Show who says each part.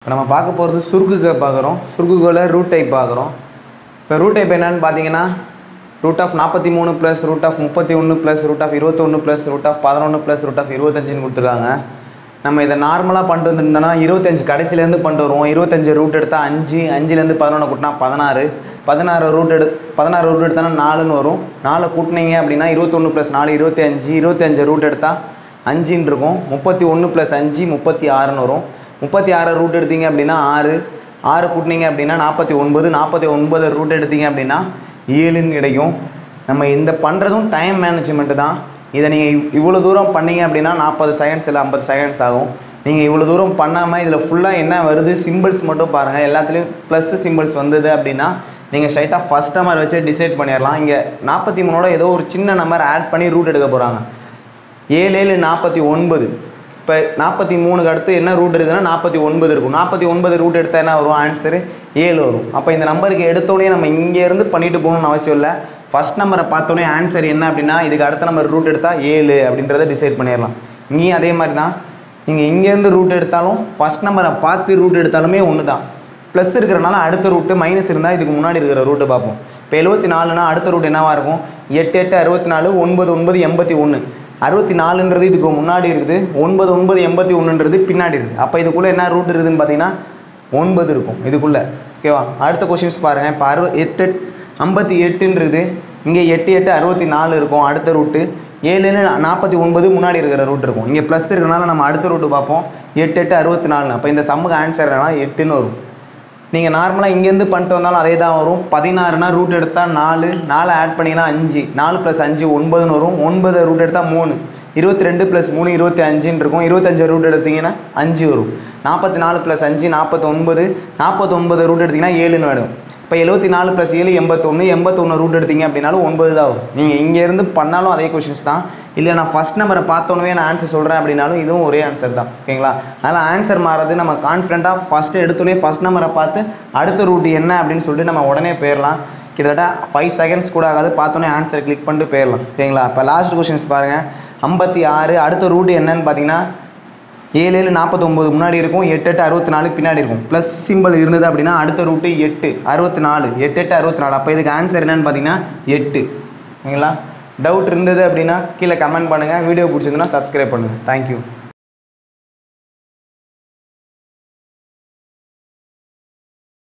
Speaker 1: இப்போ நம்ம பார்க்க போகிறது சுருக்குக பார்க்குறோம் சுருக்குகளில் ரூட் டைப் பார்க்குறோம் இப்போ ரூட் டைப் என்னன்னு பார்த்தீங்கன்னா ரூட் ஆஃப் நாற்பத்தி மூணு ப்ளஸ் ரூட் ஆஃப் முப்பத்தி ஒன்று ப்ளஸ் ரூட் ஆஃப் இருபத்தொன்று ப்ளஸ் ரூட் ஆஃப் பதினொன்று ப்ளஸ் ரூட் ஆஃப் இருபத்தஞ்சுன்னு கொடுத்துருக்காங்க நம்ம இதை நார்மலாக பண்ணிட்டு வந்துருந்தோம்னா இருபத்தஞ்சு கடைசிலேருந்து பண்ணிட்டு வருவோம் இருபத்தஞ்சு ரூட் எடுத்தால் அஞ்சு அஞ்சுலேருந்து பதினொன்று கூட்டினா பதினாறு பதினாறு ரூட் எடு பதினாறு ரூட் எடுத்தால் நாலுன்னு வரும் நாலு கூட்டினீங்க அப்படின்னா இருபத்தொன்று ப்ளஸ் நாலு இருபத்தி அஞ்சு இருபத்தஞ்சு ரூட் எடுத்தால் அஞ்சுன்னு இருக்கும் முப்பத்தி ஒன்று ப்ளஸ் அஞ்சு முப்பத்தி ஆறுன்னு வரும் முப்பத்தி ஆறு ரூட் எடுத்தீங்க அப்படின்னா ஆறு ஆறு கூட்டினீங்க அப்படின்னா நாற்பத்தி ஒன்பது நாற்பத்தி ஒன்பது ரூட் எடுத்தீங்க அப்படின்னா ஏழுன்னு கிடைக்கும் நம்ம இந்த பண்ணுறதும் டைம் மேனேஜ்மெண்ட்டு தான் இதை நீங்கள் இவ்வளோ தூரம் பண்ணீங்க அப்படின்னா நாற்பது செகண்ட்ஸ் இல்லை ஐம்பது செகண்ட்ஸ் ஆகும் நீங்கள் இவ்வளோ தூரம் பண்ணாமல் இதில் ஃபுல்லாக என்ன வருது சிம்பிள்ஸ் மட்டும் பாருங்கள் எல்லாத்துலேயும் ப்ளஸ் சிம்பிள்ஸ் வந்தது அப்படின்னா நீங்கள் ஸ்ட்ரைட்டாக ஃபஸ்ட் நம்பர் வச்சு டிசைட் பண்ணிடலாம் இங்கே நாற்பத்தி மூணோட ஏதோ ஒரு சின்ன நம்பர் ஆட் பண்ணி ரூட் எடுக்க போகிறாங்க ஏழு ஏழு நாற்பத்தி ஒன்பது இப்போ நாற்பத்தி மூணுக்கு அடுத்து என்ன ரூட் இருக்குன்னா நாற்பத்தி ஒன்பது இருக்கும் நாற்பத்தி ஒன்பது ரூட் எடுத்தால் என்ன வரும் ஆன்சரு ஏழு வரும் அப்போ இந்த நம்பருக்கு எடுத்தோடனே நம்ம இங்கேருந்து பண்ணிட்டு போகணும்னு அவசியம் இல்லை ஃபஸ்ட் நம்பரை பார்த்தோன்னே ஆன்சர் என்ன அப்படின்னா இதுக்கு அடுத்த நம்பர் ரூட் எடுத்தால் ஏழு அப்படின்றத டிசைட் பண்ணிடலாம் இங்கேயும் அதே மாதிரி தான் நீங்கள் இங்கேருந்து ரூட் எடுத்தாலும் ஃபஸ்ட் நம்பரை பார்த்து ரூட் எடுத்தாலுமே ஒன்று தான் ப்ளஸ் இருக்கிறனால அடுத்த ரூட்டு மைனஸ் இருந்தால் இதுக்கு முன்னாடி இருக்கிற ரூட்டு பார்ப்போம் இப்போ எழுபத்தி நாலுனா அடுத்த ரூட் என்னவாக இருக்கும் எட்டு எட்டு அறுபத்தி நாலு ஒன்பது ஒன்பது எண்பத்தி ஒன்று அறுபத்தி நாலுன்றது இதுக்கு முன்னாடி இருக்குது ஒன்பது ஒன்பது எண்பத்தி ஒன்றுன்றது பின்னாடி இருக்குது அப்போ இதுக்குள்ளே என்ன ரூட் இருக்குதுன்னு பார்த்தீங்கன்னா ஒன்பது இருக்கும் இதுக்குள்ளே ஓகேவா அடுத்த கொஷின்ஸ் பாருங்கள் இப்போ அறுப எட்டு ஐம்பத்தி எட்டுன்றது இங்கே எட்டு எட்டு அறுபத்தி நாலு இருக்கும் அடுத்த ரூட்டு ஏழுன்னு நாற்பத்தி ஒன்பது முன்னாடி இருக்கிற ரூட் இருக்கும் இங்கே ப்ளஸ் இருக்கிறனால நம்ம அடுத்த ரூட்டு பார்ப்போம் எட்டு எட்டு அறுபத்தி நாலு அப்போ இந்த சம்முக்கு ஆன்சர் என்னன்னா எட்டுன்னு வரும் நீங்கள் நார்மலாக இங்கேருந்து பண்ணிட்டு வந்தாலும் அதே தான் வரும் பதினாறுனா ரூட் எடுத்தால் நாலு நாலு ஆட் பண்ணிங்கன்னா அஞ்சு நாலு ப்ளஸ் அஞ்சு ஒன்பதுன்னு வரும் ஒன்பது ரூட் எடுத்தால் மூணு இருபத்தி ரெண்டு ப்ளஸ் மூணு இருபத்தி அஞ்சுன்னு இருக்கும் இருபத்தஞ்சு ரூட் எடுத்தீங்கன்னா அஞ்சு வரும் நாற்பத்தி நாலு ப்ளஸ் அஞ்சு நாற்பத்தொன்பது நாற்பத்தொன்பது ரூட் எடுத்தீங்கன்னா ஏழுன்னு வேணும் இப்போ எழுபத்தி நாலு ப்ளஸ் ஏழு எண்பத்தொன்று எண்பத்தொன்று ரூட் எடுத்தீங்க அப்படின்னாலும் ஒன்பது தான் வரும் நீங்கள் இங்கேருந்து பண்ணாலும் அதே கொஷின்ஸ் தான் இல்லை நான் ஃபஸ்ட் நம்பரை பார்த்தோன்னே நான் ஆன்சர் சொல்கிறேன் அப்படின்னாலும் இதுவும் ஒரே ஆன்சர் தான் ஓகேங்களா அதனால் ஆன்சர் மாறது நம்ம கான்ஃபிடண்ட்டாக ஃபஸ்ட்டு எடுத்தோடனே ஃபஸ்ட் நம்பரை பார்த்து அடுத்த ரூட் என்ன அப்படின்னு சொல்லிட்டு நம்ம உடனே போயிடலாம் கிட்டத்தட்ட ஃபைவ் செகண்ட்ஸ் கூட ஆகாது பார்த்தோன்னே ஆன்சர் கிளிக் பண்ணிட்டு போயிடலாம் ஓகேங்களா இப்போ லாஸ்ட் கொஷின்ஸ் பாருங்கள் ஐம்பத்தி ஆறு அடுத்த ரூட் என்னன்னு பார்த்தீங்கன்னா ஏழு ஏழு நாற்பத்தொம்போது முன்னாடி இருக்கும் எட்டு எட்டு அறுபத்தி நாலு பின்னாடி இருக்கும் ப்ளஸ் சிம்பிள் இருந்தது அப்படின்னா அடுத்த ரூட்டு எட்டு அறுபத்தி நாலு எட்டு எட்டு அறுபத்தி நாலு அப்போ இதுக்கு ஆன்சர் என்னன்னு பார்த்தீங்கன்னா எட்டு ஓகேங்களா டவுட் இருந்தது அப்படின்னா கீழே கமெண்ட் பண்ணுங்கள் வீடியோ பிடிச்சிருந்துன்னா சப்ஸ்கிரைப் பண்ணுங்கள் தேங்க்யூ